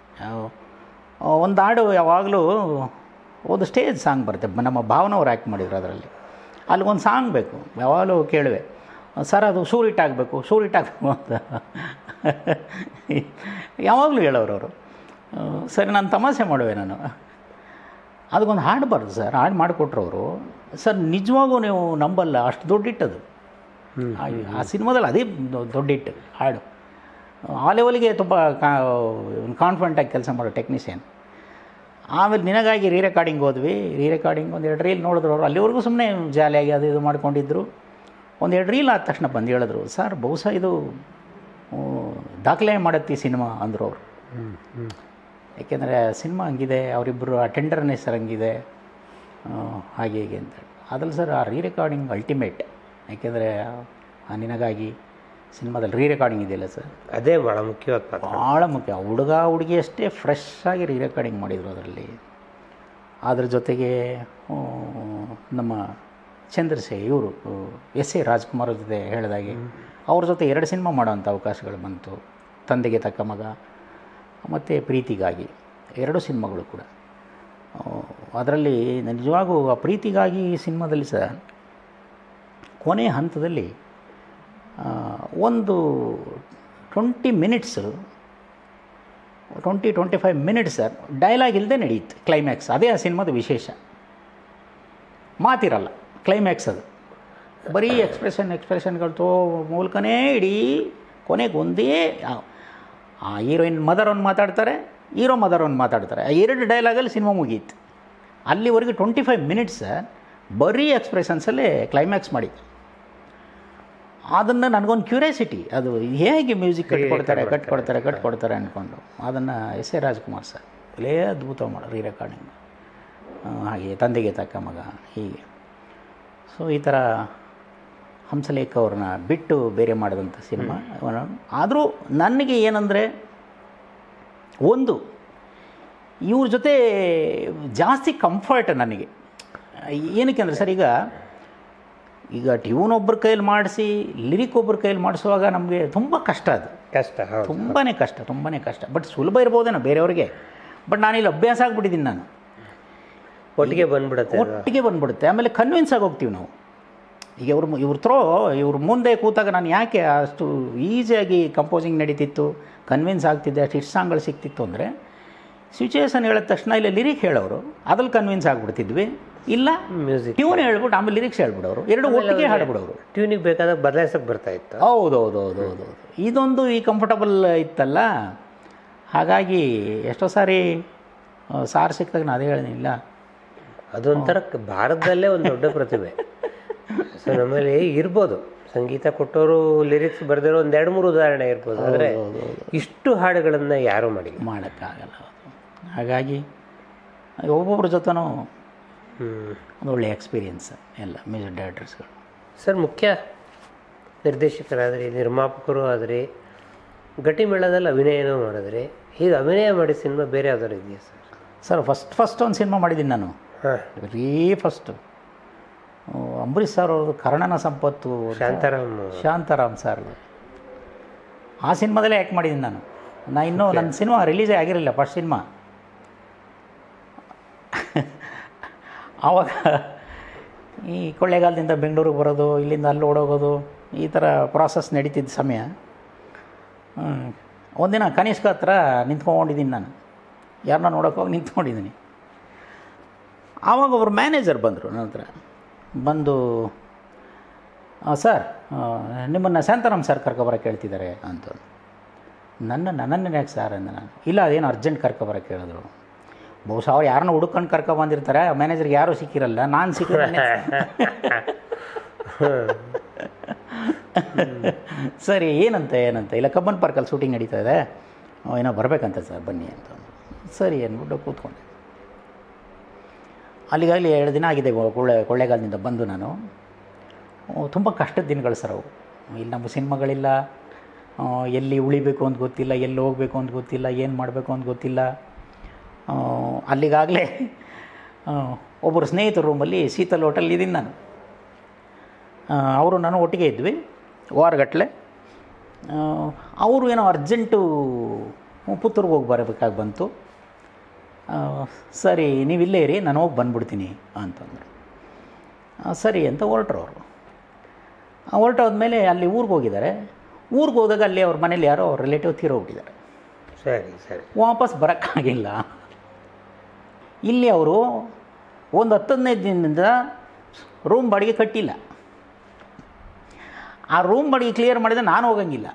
ಒಂದು ಹಾಡು ಯಾವಾಗಲೂ ಒಂದು ಸ್ಟೇಜ್ ಸಾಂಗ್ ಬರುತ್ತೆ ಬ- ನಮ್ಮ ಭಾವನವ್ರು ಆ್ಯಕ್ಟ್ ಮಾಡಿದ್ರು ಅದರಲ್ಲಿ ಅಲ್ಲಿ ಒಂದು ಸಾಂಗ್ ಬೇಕು ಯಾವಾಗಲೂ ಕೇಳುವೆ ಸರ್ ಅದು ಶೂರಿಟ್ ಆಗಬೇಕು ಶೂರಿಟ್ ಆಗಬೇಕು ಅಂತ ಯಾವಾಗಲೂ ಹೇಳೋರು ಅವರು ಆ, ಸರಿ ನಾನು ತಮಾಷೆ ಮಾಡುವೆ ನಾನು ಅದಕ್ಕೊಂದು ಹಾಡು ಬರೋದು ಸರ್ ಹಾಡು ಮಾಡಿಕೊಟ್ರು ಅವರು ಸರ್ ನಿಜವಾಗೂ ನೀವು ನಂಬಲ್ಲ ಅಷ್ಟು ದೊಡ್ಡ ಹಿಟ್ಟದು ಆ- ಆ ಸಿನಿಮಾದಲ್ಲಿ ಅದೇ ದೊ- ದೊಡ್ಡ ಹಿಟ್ಟು ಹಾಡು ಆ ಲೆವೆಲ್ಗೆ ತುಂಬ ಕಾನ್ಫಿಡೆಂಟಾಗಿ ಕೆಲಸ ಮಾಡೋ ಟೆಕ್ನಿಷಿಯನ್ ಆಮೇಲೆ ನಿನಗಾಗಿ ರೀ ರೆಕಾರ್ಡಿಂಗ್ ಹೋದ್ವಿ ರೀ ರೆಕಾರ್ಡಿಂಗ್ ಒಂದು ಎರಡು ರೀಲ್ ನೋಡಿದ್ರು ಅವರು ಅಲ್ಲಿವರೆಗೂ ಸುಮ್ಮನೆ ಜಾಲಿಯಾಗಿ ಅದು ಇದು ಮಾಡ್ಕೊಂಡಿದ್ರು ಒಂದು ಎರಡು ರೀಲ್ ಆದ ತಕ್ಷಣ ಬಂದು ಹೇಳಿದ್ರು ಸರ್ ಬಹುಶಃ ಇದು ಆ, ದಾಖಲೆ ಮಾಡತ್ತಿ ಸಿನಿಮಾ ಅಂದರು ಅವರು ಹ್ಞೂ ಹ್ಞೂ ಯಾಕೆಂದರೆ ಸಿನಿಮಾ ಹಂಗಿದೆ ಅವರಿಬ್ಬರು ಆ ಟೆಂಡರ್ನೆಸ್ ಹಂಗಿದೆ ಆ, ಹಾಗೆ ಹೀಗೆ ಅಂತ ಅದ್ರಲ್ಲಿ ಸರ್ ಆ ರೀ ರೆಕಾರ್ಡಿಂಗ್ ಅಲ್ಟಿಮೇಟ್ ಯಾಕೆಂದರೆ ಆ ನಿನಗಾಗಿ ಸಿನಿಮಾದಲ್ಲಿ ರೀ ರೆಕಾರ್ಡಿಂಗ್ ಇದೆಯಲ್ಲ ಸರ್ ಅದೇ ಭಾಳ ಮುಖ್ಯವಾದ ಪಾತ್ರ ಭಾಳ ಮುಖ್ಯ ಹುಡುಗ ಹುಡುಗಿ ಅಷ್ಟೇ ಫ್ರೆಶ್ ಆಗಿ ರೀ ರೆಕಾರ್ಡಿಂಗ್ ಮಾಡಿದರು ಅದರಲ್ಲಿ ಅದ್ರ ಜೊತೆಗೆ ಆ, ನಮ್ಮ ಚಂದ್ರಸೆ ಇವರು ಎಸ್ ಎ ರಾಜ್ಕುಮಾರ್ ಅವ್ರ ಜೊತೆ ಹೇಳಿದಾಗೆ ಅವ್ರ ಜೊತೆ ಎರಡು ಸಿನಿಮಾ ಮಾಡೋವಂಥ ಅವಕಾಶಗಳು ಬಂತು ತಂದೆಗೆ ತಕ್ಕ ಮಗ ಮತ್ತು ಪ್ರೀತಿಗಾಗಿ ಎರಡು ಸಿನಿಮಾಗಳು ಕೂಡ ಅದರಲ್ಲಿ ನಿಜವಾಗೂ ಆ ಪ್ರೀತಿಗಾಗಿ ಸಿನಿಮಾದಲ್ಲಿ ಸಹ ಕೊನೆ ಹಂತದಲ್ಲಿ ಆ, ಒಂದು twenty minutes twenty twenty five minutes sir dialogue ಇಲ್ಲದೆ ನಡೆಯುತ್ತೆ ಕ್ಲೈಮ್ಯಾಕ್ಸ್ ಅದೇ ಆ ಸಿನಿಮಾದ ವಿಶೇಷ ಮಾತಿರಲ್ಲ ಕ್ಲೈಮ್ಯಾಕ್ಸ್ ಅದು ಬರೀ ಎಕ್ಸ್ಪ್ರೆಷನ್ ಎಕ್ಸ್ಪ್ರೆಷನ್ಗಳು ತೋ ಮೂಲಕನೇ ಇಡೀ ಕೊನೆಗೆ ಒಂದೇ ಆ- ಆ ಹೀರೋಯಿನ್ ಮದರ್ ಒಂದು ಮಾತಾಡ್ತಾರೆ ಹೀರೋ ಮದರ್ ಒಂದು ಮಾತಾಡ್ತಾರೆ ಆ ಎರಡು ಡೈಲಾಗಲ್ಲಿ ಸಿನಿಮಾ ಮುಗೀತು ಅಲ್ಲಿವರೆಗೆ ಟ್ವೆಂಟಿ ಫೈವ್ ಮಿನಿಟ್ಸ್ ಬರೀ ಎಕ್ಸ್ಪ್ರೆಷನ್ಸಲ್ಲೇ ಕ್ಲೈಮ್ಯಾಕ್ಸ್ ಮಾಡಿ ಅದನ್ನು ನನಗೊಂದು ಕ್ಯೂರಿಯಾಸಿಟಿ ಅದು ಹೇಗೆ ಮ್ಯೂಸಿಕ್ ಕಟ್ಕೊಡ್ತಾರೆ ಕಟ್ಕೊಡ್ತಾರೆ ಕಟ್ಕೊಡ್ತಾರೆ ಅಂದ್ಕೊಂಡು ಅದನ್ನು ಎಸ್ ಎ ರಾಜ್ಕುಮಾರ್ ಸರ್ ಒಳ್ಳೆ ಅದ್ಭುತ ಮಾಡೋರು ಈ ರೆಕಾರ್ಡಿಂಗ್ ಹಾಗೆ ತಂದೆಗೆ ತಕ್ಕ ಮಗ ಹೀಗೆ ಸೊ ಈ ಥರ ಹಂಸಲೇಖ ಅವ್ರನ್ನ ಬಿಟ್ಟು ಬೇರೆ ಮಾಡಿದಂಥ ಸಿನಿಮಾ ಆದರೂ ನನಗೆ ಏನಂದರೆ ಒಂದು ಇವ್ರ ಜೊತೆ ಜಾಸ್ತಿ ಕಂಫರ್ಟ್ ನನಗೆ ಏನಕ್ಕೆ ಅಂದರೆ ಸರ್ ಈಗ ಈಗ ಟ್ಯೂನ್ ಒಬ್ಬರ ಕೈಯಲ್ಲಿ ಮಾಡಿಸಿ ಲಿರಿಕ್ ಒಬ್ಬರ ಕೈಯಲ್ಲಿ ಮಾಡಿಸುವಾಗ ನಮಗೆ ತುಂಬ ಕಷ್ಟ ಅದು ಕಷ್ಟ ಹೌದು ತುಂಬಾ ಕಷ್ಟ ತುಂಬಾ ಕಷ್ಟ ಬಟ್ ಸುಲಭ ಇರ್ಬೋದೇನೋ ಬೇರೆಯವ್ರಿಗೆ ಬಟ್ ನಾನಿಲ್ಲಿ ಅಭ್ಯಾಸ ಆಗ್ಬಿಟ್ಟಿದ್ದೀನಿ ನಾನು ಒಟ್ಟಿಗೆ ಬಂದ್ಬಿಡುತ್ತೆ ಅದು. ಒಟ್ಟಿಗೆ ಬಂದ್ಬಿಡುತ್ತೆ ಆಮೇಲೆ ಕನ್ವಿನ್ಸ್ ಆಗೋಗ್ತೀವಿ ನಾವು ಈಗ ಇವ್ರ ಇವ್ರ ಥ್ರೋ ಇವ್ರ ಮುಂದೆ ಕೂತಾಗ ನಾನು ಯಾಕೆ ಅಷ್ಟು ಈಸಿಯಾಗಿ ಕಂಪೋಸಿಂಗ್ ನಡೀತಿತ್ತು ಕನ್ವಿನ್ಸ್ ಆಗ್ತಿದ್ದೆ ಅಷ್ಟು ಇಷ್ಟು ಸಾಂಗ್ಗಳು ಸಿಗ್ತಿತ್ತು ಅಂದರೆ ಸಿಚುವೇಶನ್ ಹೇಳಿದ ತಕ್ಷಣ ಇಲ್ಲ ಲಿರಿಕ್ ಹೇಳೋರು ಅದ್ರಲ್ಲಿ ಕನ್ವಿನ್ಸ್ ಆಗ್ಬಿಡ್ತಿದ್ವಿ ಇಲ್ಲ ಮ್ಯೂಸಿಕ್ ಟ್ಯೂನ್ ಹೇಳ್ಬಿಟ್ಟು ಆಮೇಲೆ ಲಿರಿಕ್ಸ್ ಹೇಳ್ಬಿಡೋರು ಎರಡು ಒಟ್ಟಿಗೆ ಹಾಡ್ಬಿಡೋರು ಟ್ಯೂನಿಗೆ ಬೇಕಾದಾಗ ಬದಲಾಯಿಸಕ್ಕೆ ಬರ್ತಾ ಇತ್ತು ಹೌದು ಹೌದು ಹೌದು ಹೌದು ಹೌದು ಇದೊಂದು ಈ ಕಂಫರ್ಟಬಲ್ ಇತ್ತಲ್ಲ ಹಾಗಾಗಿ ಎಷ್ಟೋ ಸಾರಿ ಆ, ಸಾರ್ ಸಿಕ್ಕಾಗ ನಾನು ಅದೇ ಹೇಳಿಲ್ಲ ಅದೊಂಥರ ಕ- ಭಾರತದಲ್ಲೇ ಒಂದು ದೊಡ್ಡ ಪ್ರತಿಭೆ ಸೊ ನಮ್ಮಲ್ಲಿ ಇರ್ಬೋದು ಸಂಗೀತ ಕೊಟ್ಟವರು ಲಿರಿಕ್ಸ್ ಬರೆದಿರೋ ಒಂದು ಎರಡು ಮೂರು ಉದಾಹರಣೆ ಇರ್ಬೋದು ಆದರೆ ಇಷ್ಟು ಹಾಡುಗಳನ್ನ ಯಾರೂ ಮಾಡಿಲ್ಲ ಮಾಡೋಕ್ಕಾಗಲ್ಲ ಅದು ಹಾಗಾಗಿ ಒಬ್ಬೊಬ್ಬರ ಜೊತೆನೂ ಹ್ಮ್. ಒಂದು ಒಳ್ಳೆಯ ಎಕ್ಸ್ಪೀರಿಯನ್ಸ್ ಎಲ್ಲ ಮ್ಯೂಸಿಕ್ ಡೈರೆಕ್ಟರ್ಸ್ಗಳು ಸರ್ ಮುಖ್ಯ ನಿರ್ದೇಶಕರಾದ್ರಿ ನಿರ್ಮಾಪಕರು ಆದ್ರಿ ಗಟ್ಟಿಮೇಳದಲ್ಲಿ ಅಭಿನಯನೂ ಮಾಡಿದ್ರಿ ಹೀಗೆ ಅಭಿನಯ ಮಾಡಿ ಸಿನಿಮಾ ಬೇರೆ ಯಾವ್ದಾದ್ರು ಇದೆಯಾ ಸರ್ ಸರ್ ಫಸ್ಟ್ ಫಸ್ಟ್ ಒಂದು ಸಿನಿಮಾ ಮಾಡಿದ್ದೀನಿ ನಾನು ಹಾಂ ವೆರಿ ಫಸ್ಟು ಅಂಬರೀಷ್ ಸರ್ ಅವ್ರದ್ದು ಕರ್ಣನ ಸಂಪತ್ತು ಅಂತ ಶಾಂತಾರಾಮ್ ಶಾಂತಾರಾಮ್ ಸರ್ ಆ ಸಿನಿಮಾದಲ್ಲೇ ಆ್ಯಕ್ಟ್ ಮಾಡಿದ್ದೀನಿ ನಾನು ನಾ ಇನ್ನೂ ನನ್ನ ಸಿನಿಮಾ ರಿಲೀಸೇ ಆಗಿರಲಿಲ್ಲ ಫಸ್ಟ್ ಸಿನಿಮಾ ಆವಾಗ ಈ ಕೊಳ್ಳೇಗಾಲದಿಂದ ಬೆಂಗಳೂರಿಗೆ ಬರೋದು ಇಲ್ಲಿಂದ ಅಲ್ಲಿ ಓಡೋಗೋದು ಈ ಥರ ಪ್ರಾಸೆಸ್ ನಡೀತಿದ್ದ ಸಮಯ ಹ್ಮ್. ಒಂದಿನ ಕನಿಷ್ಕ ಹತ್ರ ನಿಂತ್ಕೊಂಡಿದ್ದೀನಿ ನಾನು ಯಾರನ್ನ ನೋಡೋಕೆ ಹೋಗಿ ನಿಂತ್ಕೊಂಡಿದ್ದೀನಿ ಆವಾಗ ಒಬ್ಬರು ಮ್ಯಾನೇಜರ್ ಬಂದರು ನನ್ನ ಹತ್ರ ಬಂದು "ಆ, ಸರ್ ನಿಮ್ಮನ್ನು ಶಾಂತಾರಾಮ್ ಸರ್ ಕರ್ಕೊಬರಕ್ಕೆ ಹೇಳ್ತಿದ್ದಾರೆ ಅಂತ ನನ್ನ ನನ್ನನ್ನು ಯಾಕೆ ಸರ್ ಅಂದ ನಾನು ಇಲ್ಲ ಅದೇನು ಅರ್ಜೆಂಟ್ ಕರ್ಕೊಬರಕ್ಕೆ ಹೇಳಿದ್ರು ಬಹುಶಃ ಅವ್ರು ಯಾರನ್ನ ಹುಡುಕೊಂಡು ಕರ್ಕೊಬಂದಿರ್ತಾರೆ ಮ್ಯಾನೇಜರ್ಗೆ ಯಾರೂ ಸಿಕ್ಕಿರಲ್ಲ ನಾನು ಸಿಕ್ಕಿದ್ರೆ ಸರಿ ಏನಂತೆ ಏನಂತ ಇಲ್ಲ ಕಬ್ಬನ್ ಪಾರ್ಕಲ್ಲಿ ಶೂಟಿಂಗ್ ನಡೀತಾ ಇದೆ ಅವ ಏನೋ ಬರಬೇಕಂತ ಸರ್ ಬನ್ನಿ ಅಂತ ಅಂದ್ರು. ಸರಿ ಅಂದ್ಬಿಟ್ಟು ಕೂತ್ಕೊಂಡೆ ಅಲ್ಲಿಗಾಗಲಿ ಎರಡು ದಿನ ಆಗಿದೆ ಗೊ- ಕೊಳ್ಳೆ ಕೊಳ್ಳೇಗಾಲದಿಂದ ಬಂದು ನಾನು ತುಂಬ ಕಷ್ಟದ ದಿನಗಳು ಸರ್ ಅವು ಇಲ್ಲಿ ನಮ್ಮ ಸಿನಿಮಾಗಳಿಲ್ಲ ಆ, ಎಲ್ಲಿ ಉಳಿಬೇಕು ಅಂತ ಗೊತ್ತಿಲ್ಲ ಎಲ್ಲಿ ಹೋಗಬೇಕು ಅಂತ ಗೊತ್ತಿಲ್ಲ ಏನು ಮಾಡಬೇಕು ಅಂತ ಗೊತ್ತಿಲ್ಲ ಆ, ಅಲ್ಲಿಗಾಗಲೇ ಆ, ಒಬ್ಬರು ಸ್ನೇಹಿತರ ರೂಮಲ್ಲಿ ಶೀತಲ್ ಹೋಟೆಲ್ ಇದ್ದೀನಿ ನಾನು ಅವರು ನಾನು ಒಟ್ಟಿಗೆ ಇದ್ವಿ ವಾರಗಟ್ಟಲೆ ಅವರು ಏನೋ ಅರ್ಜೆಂಟು ಪುತ್ತೂರಿಗೆ ಹೋಗಿ ಬರಬೇಕಾಗಿ ಬಂತು ಆ, ಸರಿ ನೀವು ಇಲ್ಲೇ ಇರಿ ನಾನು ಹೋಗಿ ಬಂದ್ಬಿಡ್ತೀನಿ ಅಂತಂದರು ಆ, ಸರಿ ಅಂತ ಹೊರಟ್ರು ಅವರು ಹೊರಟೋದ್ಮೇಲೆ ಅಲ್ಲಿ ಊರಿಗೆ ಹೋಗಿದ್ದಾರೆ ಊರಿಗೆ ಹೋದಾಗ ಅಲ್ಲಿ ಅವ್ರ ಮನೇಲಿ ಯಾರೋ ಅವ್ರ ರಿಲೇಟಿವ್ ತೀರೋಗ್ಬಿಟ್ಟಿದ್ದಾರೆ ಸರಿ ಸರಿ ವಾಪಸ್ ಬರೋಕ್ಕಾಗಿಲ್ಲ ಇಲ್ಲಿ ಅವರು ಒಂದು ಹತ್ತು ಹದಿನೈದು ದಿನದಿಂದ ರೂಮ್ ಬಾಡಿಗೆ ಕಟ್ಟಿಲ್ಲ ಆ ರೂಮ್ ಬಾಡಿಗೆ ಕ್ಲಿಯರ್ ಮಾಡಿದ್ರೆ ನಾನು ಹೋಗಂಗಿಲ್ಲ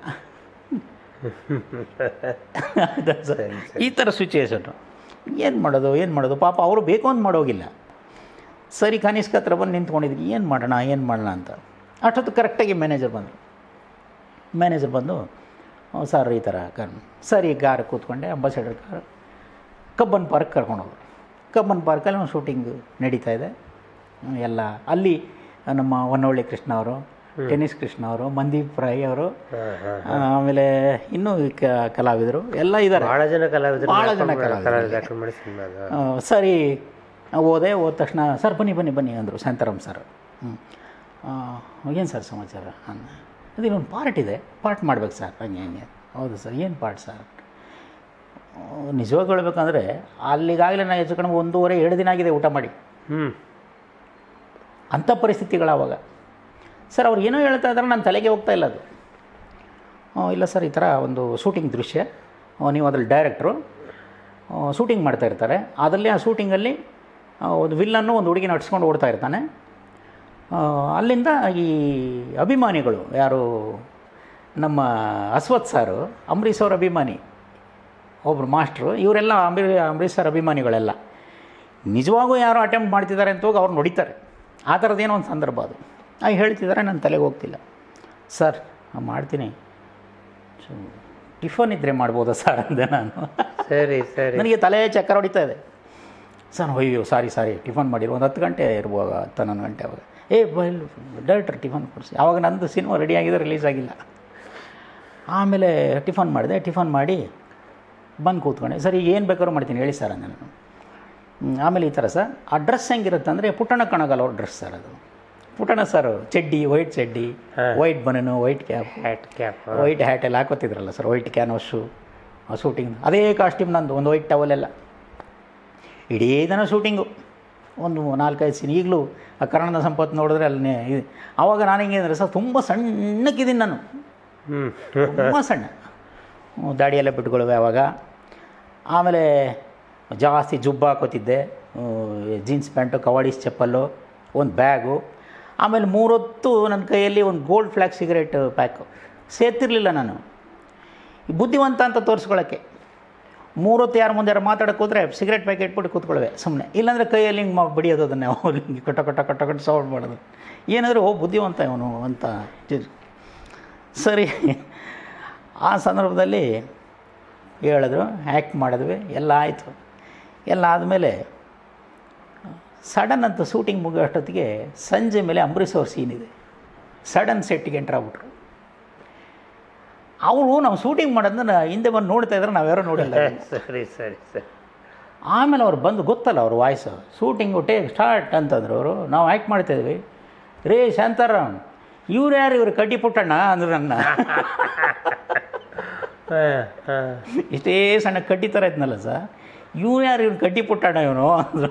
ಆಯ್ತಾ ಸರ್? ಸರಿ, ಈ ಥರ ಸಿಚುವೇಶನ್ನು ಏನು ಮಾಡೋದು ಏನು ಮಾಡೋದು ಪಾಪ ಅವರು ಬೇಕು ಅಂತ ಮಾಡೋಗಿಲ್ಲ ಸರಿ ಕನಿಷ್ಕ ಹತ್ರ ಬಂದು ನಿಂತ್ಕೊಂಡಿದ್ವಿ ಏನು ಮಾಡೋಣ ಏನು ಮಾಡೋಣ ಅಂತ ಅಷ್ಟೊತ್ತು ಕರೆಕ್ಟಾಗಿ ಮ್ಯಾನೇಜರ್ ಬಂದರು ಮ್ಯಾನೇಜರ್ ಬಂದು "ಹ್ಞೂ ಸರ್ ಈ ಥರ ಕರ್ ಸರಿ ಕಾರ್ ಕೂತ್ಕೊಂಡೆ ಅಂಬಾಸಡರ್ ಕಾರ್ ಕಬ್ಬನ್ ಪಾರ್ಕ್ ಕರ್ಕೊಂಡೋದ್ರು ಕಬ್ಬನ್ ಪಾರ್ಕಲ್ಲಿ ಒಂದು ಶೂಟಿಂಗ್ ನಡೀತಾ ಇದೆ ಹ್ಮ್, ಎಲ್ಲ ಅಲ್ಲಿ ನಮ್ಮ ಹೊನ್ನವಳ್ಳಿ ಕೃಷ್ಣ ಅವರು ಟೆನ್ನಿಸ್ ಕೃಷ್ಣ ಅವರು ಮಂದೀಪ್ ರೈ ಅವರು ಹಾಂ ಹಾಂ ಆಮೇಲೆ ಇನ್ನೂ ಕ ಕಲಾವಿದರು ಎಲ್ಲ ಇದ್ದಾರೆ ಭಾಳ ಜನ ಕಲಾವಿದರು ಭಾಳ ಜನ ಹಾಕೊಂಡು ಕಲಾವಿದರು. ಕಲಾವಿದರು ಹಾಕೊಂಡು ಮಾಡಿ ಸಿನಿಮಾದ ಆ, ಸರಿ ಹೋದೆ ಹೋದ ತಕ್ಷಣ ಸರ್ ಬನ್ನಿ ಬನ್ನಿ ಬನ್ನಿ ಅಂದರು ಶಾಂತಾರಾಮ್ ಸರ್ ಏನು ಸರ್ ಸಮಾಚಾರ ಅಂದ ಅದು ಇನ್ನೊಂದು ಪಾರ್ಟ್ ಇದೆ ಪಾರ್ಟ್ ಮಾಡ್ಬೇಕು ಸರ್ ಹಂಗೆ ಹಂಗೆ ಹೌದು ಸರ್ ಏನು ಪಾರ್ಟ್ ಸರ್ ನಿಜವಾಗಿ ಹೇಳ್ಬೇಕಂದ್ರೆ ಅಲ್ಲಿಗಾಗಲೇ ನಾನು ಹೆಚ್ಚು ಕಡಿಮೆ ಒಂದೂವರೆ ಎರಡು ದಿನ ಆಗಿದೆ ಊಟ ಮಾಡಿ ಹ್ಞೂ ಅಂಥ ಪರಿಸ್ಥಿತಿಗಳು ಅವಾಗ ಸರ್ ಅವ್ರು ಏನೋ ಹೇಳ್ತಾ ಇದ್ದಾರೆ ನನ್ನ ತಲೆಗೆ ಹೋಗ್ತಾ ಇಲ್ಲ ಅದು ಆ, ಇಲ್ಲ ಸರ್ ಈ ಥರ ಒಂದು ಶೂಟಿಂಗ್ ದೃಶ್ಯ ಆ, ನೀವು ಅದ್ರಲ್ಲಿ ಡೈರೆಕ್ಟ್ರು ಶೂಟಿಂಗ್ ಮಾಡ್ತಾ ಇರ್ತಾರೆ ಅದರಲ್ಲಿ ಆ ಶೂಟಿಂಗಲ್ಲಿ ಆ, ಒಂದು ವಿಲ್ಲನ್ನು ಒಂದು ಹುಡುಗಿ ನಡ್ಸ್ಕೊಂಡು ಓಡ್ತಾ ಇರ್ತಾನೆ ಆ, ಅಲ್ಲಿಂದ ಈ ಅಭಿಮಾನಿಗಳು ಯಾರು ನಮ್ಮ ಅಶ್ವಥ್ ಸಾರು ಅಂಬರೀಷ್ ಅವ್ರ ಅಭಿಮಾನಿ ಒಬ್ಬರು ಮಾಸ್ಟ್ರು ಇವರೆಲ್ಲ ಅಂಬರೀ ಅಂಬರೀಷ್ ಸರ್ ಅಭಿಮಾನಿಗಳೆಲ್ಲ ನಿಜವಾಗೂ ಯಾರು ಅಟೆಂಪ್ಟ್ ಮಾಡ್ತಿದ್ದಾರೆ ಅಂತ ಹೋಗಿ ಅವ್ರು ನೋಡಿತಾರೆ ಆ ಥರದ್ದೇನೋ ಒಂದು ಸಂದರ್ಭ ಅದು ಆಗ ಹೇಳ್ತಿದ್ದಾರೆ ನನ್ನ ತಲೆಗೆ ಹೋಗ್ತಿಲ್ಲ ಸರ್ ನಾನು ಮಾಡ್ತೀನಿ ಸೊ ಟಿಫನ್ ಇದ್ದರೆ ಮಾಡ್ಬೋದಾ ಸರ್ ಅಂದೆ ನಾನು ಸರಿ ಸರಿ ನನಗೆ ತಲೆ ಚಕ್ಕರ್ ಹೊಡಿತಾ ಇದೆ ಸರ್ ಅಯ್ಯೋ ಸಾರಿ ಸಾರಿ ಟಿಫನ್ ಮಾಡಿರೋ ಒಂದು ಹತ್ತು ಗಂಟೆ ಇರ್ಬೋಗ ಹತ್ತು ಹನ್ನೊಂದು ಗಂಟೆ ಅವಾಗ ಏ ಬೈಲ್ ಡೈರೆಕ್ಟರ್ ಟಿಫನ್ ಕೊಡಿಸಿ ಆವಾಗ ನಂದು ಸಿನಿಮಾ ರೆಡಿ ಆಗಿದೆ ರಿಲೀಸ್ ಆಗಿಲ್ಲ ಆಮೇಲೆ ಟಿಫನ್ ಮಾಡಿದೆ ಟಿಫನ್ ಮಾಡಿ ಬಂದು ಕೂತ್ಕೊಂಡೆ ಸರಿ ಏನು ಬೇಕಾದ್ರೂ ಮಾಡ್ತೀನಿ ಹೇಳಿ ಸರ್ ಅಂದೆ ನಾನು ಹ್ಮ್, ಆಮೇಲೆ ಈ ಥರ ಸರ್ ಆ ಡ್ರೆಸ್ ಹೆಂಗಿರುತ್ತೆ ಅಂದರೆ ಪುಟ್ಟಣ ಕಣಗಲ್ ಅವ್ರ ಡ್ರೆಸ್ ಸರ್ ಅದು ಪುಟ್ಟಣ ಸರ್ ಚಡ್ಡಿ ವೈಟ್ ಚಡ್ಡಿ ವೈಟ್ ಬನನು white cap hat cap white hat ಎಲ್ಲ ಹಾಕೋತಿದ್ರಲ್ಲ ಸರ್ ವೈಟ್ ಕ್ಯಾನ್ವಸ್ಸು ಶೂಟಿಂಗ್ ಅದೇ ಕಾಸ್ಟ್ಯೂಮ್ ನಂದು ಒಂದು ವೈಟ್ ಟವಲೆಲ್ಲ ಇಡೀ ದಿನ ಶೂಟಿಂಗು ಒಂದು ನಾಲ್ಕೈದು ಸೀನ್ ಈಗಲೂ ಆ ಕನ್ನಡದ ಸಂಪತ್ತು ನೋಡಿದ್ರೆ ಅಲ್ಲಿ ಇದು ಆವಾಗ ನಾನು ಹಿಂಗೆ ಅಂದರೆ ಸರ್ ತುಂಬ ಸಣ್ಣಕ್ಕಿದ್ದೀನಿ ನಾನು ಹ್ಞೂ ತುಂಬ ಸಣ್ಣ ಹ್ಮ್, ದಾಡಿಯೆಲ್ಲ ಬಿಟ್ಕೊಳ್ಳುವೆ ಆವಾಗ ಆಮೇಲೆ ಜಾಸ್ತಿ ಜುಬ್ಬ ಹಾಕೋತಿದ್ದೆ ಜೀನ್ಸ್ ಪ್ಯಾಂಟು ಕವಾಡೀಸ್ ಚಪ್ಪಲ್ಲು ಒಂದು ಬ್ಯಾಗು ಆಮೇಲೆ ಮೂರೊತ್ತು ನನ್ನ ಕೈಯಲ್ಲಿ ಒಂದು ಗೋಲ್ಡ್ ಫ್ಲ್ಯಾಗ್ ಸಿಗರೇಟ್ ಪ್ಯಾಕು ಸೇರ್ತಿರ್ಲಿಲ್ಲ ನಾನು ಈ ಬುದ್ಧಿವಂತ ಅಂತ ತೋರಿಸ್ಕೊಳ್ಳೋಕ್ಕೆ ಮೂರೊತ್ತು ಯಾರು ಮುಂದೆ ಯಾರು ಮಾತಾಡೋಕೆ ಹೋದರೆ ಸಿಗರೇಟ್ ಪ್ಯಾಕೆಟ್ ಇಟ್ಬಿಟ್ಟು ಕೂತ್ಕೊಳ್ಳುವೆ ಸುಮ್ಮನೆ ಇಲ್ಲಾಂದರೆ ಕೈಯಲ್ಲಿ ಹಿಂಗೆ ಮಾ ಬಡಿಯೋದು ಅದನ್ನೇ ಅವ್ರು ಹಿಂಗೆ ಕಟ್ಟ ಕಟ್ಟ ಕಟ್ಟ ಕಟ್ಟ ಸೌಂಡ್ ಮಾಡೋದು ಏನಾದರೂ ಓ ಬುದ್ಧಿವಂತ ಇವನು ಅಂತ ಇದು. ಸರಿ ಆ ಸಂದರ್ಭದಲ್ಲಿ ಹೇಳಿದ್ರು ಆ್ಯಕ್ಟ್ ಮಾಡಿದ್ವಿ ಎಲ್ಲ ಆಯಿತು ಎಲ್ಲ ಆದಮೇಲೆ ಸಡನ್ ಅಂತ ಶೂಟಿಂಗ್ ಮುಗಿಯೋ ಅಷ್ಟೊತ್ತಿಗೆ ಸಂಜೆ ಮೇಲೆ ಅಂಬರೀಷ್ ಅವ್ರ ಸೀನ್ ಇದೆ ಸಡನ್ ಸೆಟ್ಟಿಗೆ ಎಂಟ್ರ್ ಆಗ್ಬಿಟ್ರು ಅವರು ನಾವು ಶೂಟಿಂಗ್ ಮಾಡೋದನ್ನ ಹಿಂದೆ ಬಂದು ನೋಡ್ತಾ ಇದ್ರೆ ನಾವ್ಯಾರೋ ನೋಡಿಲ್ಲ ಸರಿ ಸರಿ ಸರಿ ಆಮೇಲೆ ಅವ್ರು ಬಂದು ಗೊತ್ತಲ್ಲ ಅವ್ರ ವಾಯ್ಸು ಶೂಟಿಂಗು ಟೇಕ್ ಸ್ಟಾರ್ಟ್ ಅಂತಂದ್ರು ಅವರು ನಾವು ಆ್ಯಕ್ಟ್ ಮಾಡ್ತಾಯಿದ್ವಿ ರೇ ಶಾಂತಾರಾಮ್ ಇವ್ರು ಯಾರು ಇವ್ರು ಕಡ್ಡಿ ಪುಟ್ಟಣ್ಣ ಅಂದ್ರು ನನ್ನ ಹಾಂ ಹಾಂ ಇಷ್ಟೇ ಸಣ್ಣ ಕಡ್ಡಿ ಥರ ಇದ್ನಲ್ಲ ಸರ್ ಇವ್ರು ಯಾರು ಇವ್ನು ಕಡ್ಡಿ ಪುಟ್ಟಣ್ಣ ಇವನು ಅಂದರು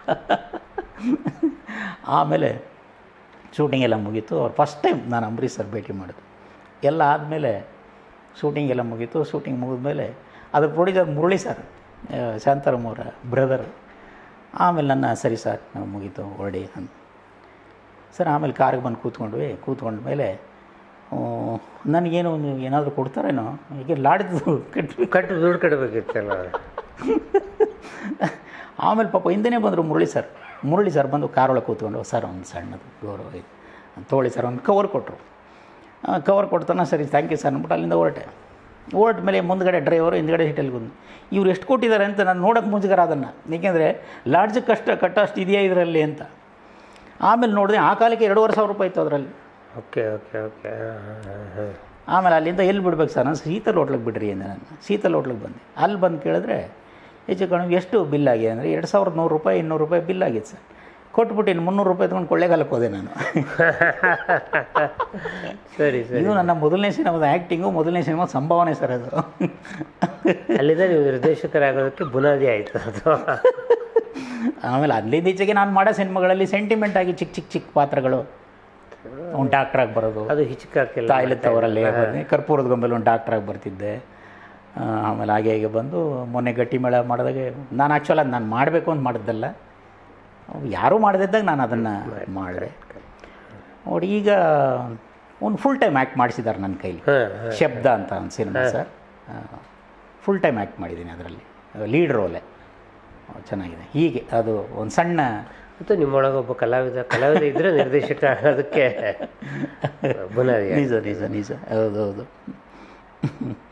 ಆಮೇಲೆ ಶೂಟಿಂಗ್ ಎಲ್ಲ ಮುಗೀತು ಅವ್ರು ಫಸ್ಟ್ ಟೈಮ್ ನಾನು ಅಂಬರೀಷ್ ಸರ್ ಭೇಟಿ ಮಾಡಿದ್ದು ಎಲ್ಲ ಆದಮೇಲೆ ಶೂಟಿಂಗ್ ಎಲ್ಲ ಮುಗೀತು ಶೂಟಿಂಗ್ ಮುಗಿದ್ಮೇಲೆ ಅದ್ರ ಪ್ರೊಡ್ಯೂಸರ್ ಮುರಳಿ ಸರ್ ಆ, ಶಾಂತಾರಾಮ್ ಅವರ ಬ್ರದರ್ ಆಮೇಲೆ ನನ್ನ ಸರಿ ಸರ್ ನಾವು ಮುಗೀತು ಹೊರಡಿ ಅಂತ ಸರ್ ಆಮೇಲೆ ಕಾರ್ಗೆ ಬಂದು ಕೂತ್ಕೊಂಡ್ವಿ ಕೂತ್ಕೊಂಡ್ಮೇಲೆ ಆ, ನನಗೇನು ಒಂದು ಏನಾದರೂ ಕೊಡ್ತಾರೇನೋ ಈಗ ಲಾಡ್ದು ಕಟ್ಟಿ ಕಟ್ಟು ದುಡ್ಡು ಕಟ್ಟಬೇಕಿತ್ತಲ್ಲ ಆಮೇಲೆ ಪಾಪ ಹಿಂದೆನೇ ಬಂದರು ಮುರಳಿ ಸರ್ ಮುರಳಿ ಸರ್ ಬಂದು ಕಾರೊಳಗೆ ಕೂತ್ಕೊಂಡು ಸರ್ ಒಂದು ಸಣ್ಣದು ಗೌರವ ಇದು ತೋಳಿ ಸರ್ ಒಂದು ಕವರ್ ಕೊಟ್ಟರು ಕವರ್ ಕೊಡ್ತಾನೆ ಸರಿ ಥ್ಯಾಂಕ್ ಯು ಸರ್ ಅಂದ್ಬಿಟ್ಟು ಅಲ್ಲಿಂದ ಹೊರಟೆ ಹೊರಟ ಮೇಲೆ ಮುಂದ್ಗಡೆ ಡ್ರೈವರು ಹಿಂದ್ಗಡೆ ಸೀಟಲ್ಲಿ ಬಂದು ಇವ್ರು ಎಷ್ಟು ಕೊಟ್ಟಿದ್ದಾರೆ ಅಂತ ನಾನು ನೋಡೋಕ್ಕೆ ಮುಜುಗರ ಅದನ್ನು ಏಕೆಂದರೆ ಲಾಡ್ಜ್ ಕಷ್ಟ ಕಟ್ಟೋಷ್ಟು ಇದೆಯಾ ಇದರಲ್ಲಿ ಅಂತ ಆಮೇಲೆ ನೋಡಿದೆ ಆ ಕಾಲಕ್ಕೆ ಎರಡೂವರೆ ಸಾವಿರ ರೂಪಾಯಿ ಇತ್ತು ಅದರಲ್ಲಿ ಓಕೆ ಓಕೆ ಓಕೆ ಹಾಂ ಹಾಂ ಹಾಂ ಆಮೇಲೆ ಅಲ್ಲಿಂದ ಎಲ್ಲಿ ಬಿಡ್ಬೇಕು ಸರ್ ನಾನು ಶೀತಲ್ ಹೋಟ್ಲಿಗೆ ಬಿಡ್ರಿ ಅಂದೆ ನಾನು ಶೀತಲ್ ಹೋಟ್ಲಿಗೆ ಬಂದೆ ಅಲ್ಲಿ ಬಂದು ಕೇಳಿದ್ರೆ ಹೆಚ್ಚು ಕಡಿಮೆ ಎಷ್ಟು ಬಿಲ್ ಆಗಿದೆ ಅಂದರೆ ಎರಡು ಸಾವಿರದ ನೂರು ರೂಪಾಯಿ ಇನ್ನೂರು ರೂಪಾಯಿ ಬಿಲ್ ಆಗಿತ್ತು ಸರ್ ಕೊಟ್ಬಿಟ್ಟು ಇನ್ನು ಮುನ್ನೂರು ರೂಪಾಯಿ ತೊಗೊಂಡು ಕೊಳ್ಳೇಗಾಲಕ್ಕೆ ಹೋದೆ ನಾನು ಸರಿ ಸರಿ ಇದು ನನ್ನ ಮೊದಲನೇ ಸಿನಿಮಾದ ಆ್ಯಕ್ಟಿಂಗು ಮೊದಲನೇ ಸಿನಿಮಾ ಸಂಭಾವನೆ ಸರ್ ಅದು ಅಲ್ಲಿಂದ ನೀವು ನಿರ್ದೇಶಕರಾಗೋದಕ್ಕೆ ಬುನಾದಿ ಆಯಿತು ಅದು ಆಮೇಲೆ ಅಲ್ಲಿಂದ ಈಚೆಗೆ ನಾನು ಮಾಡೋ ಸಿನಿಮಾಗಳಲ್ಲಿ ಸೆಂಟಿಮೆಂಟ್ ಆಗಿ ಚಿಕ್ಕ ಚಿಕ್ಕ ಚಿಕ್ಕ ಪಾತ್ರಗಳು ಒಂದು ಡಾಕ್ಟ್ರಾಗಿ ಬರೋದು ಅದು ಹಿಚ್ಕಾಕಿಲ್ಲ ತಾಯಿಲೆ ತವರಲ್ಲಿ ಬಂದೆ ಕರ್ಪೂರದ ಗೊಂಬೆಲಿ ಒಂದು ಡಾಕ್ಟ್ರಾಗಿ ಬರ್ತಿದ್ದೆ ಆ, ಆಮೇಲೆ ಹಾಗೆ ಹೀಗೆ ಬಂದು ಮೊನ್ನೆ ಗಟ್ಟಿ ಮೇಳ ಮಾಡಿದಾಗೆ ನಾನು ಆ್ಯಕ್ಚುಲ್ ಅದು ನಾನು ಮಾಡಬೇಕು ಅಂತ ಮಾಡಿದ್ದಲ್ಲ ಅವು ಯಾರೂ ಮಾಡದಿದ್ದಾಗ ನಾನು ಅದನ್ನು ಮಾಡಿದೆ ನೋಡಿ ಈಗ ಒಂದು ಫುಲ್ ಟೈಮ್ ಆ್ಯಕ್ಟ್ ಮಾಡಿಸಿದ್ದಾರೆ ನನ್ನ ಕೈಲಿ ಹಾಂ ಹಾಂ ಶಬ್ದ ಅಂತ ಒಂದು cinema sir full time act ಮಾಡಿದ್ದೀನಿ ಅದರಲ್ಲಿ ಲೀಡ್ ರೋಲೆ ಚೆನ್ನಾಗಿದೆ ಹೀಗೆ ಅದು ಒಂದು ಸಣ್ಣ ಮತ್ತು ನಿಮ್ಮೊಳಗೆ ಒಬ್ಬ ಕಲಾವಿದ ಕಲಾವಿದ ಇದ್ದರೆ ನಿರ್ದೇಶಕ ಆಗೋದಕ್ಕೆ ಬುನಾದಿ ನಿಜ ನಿಜ ನಿಜ ಹೌದು ಹೌದು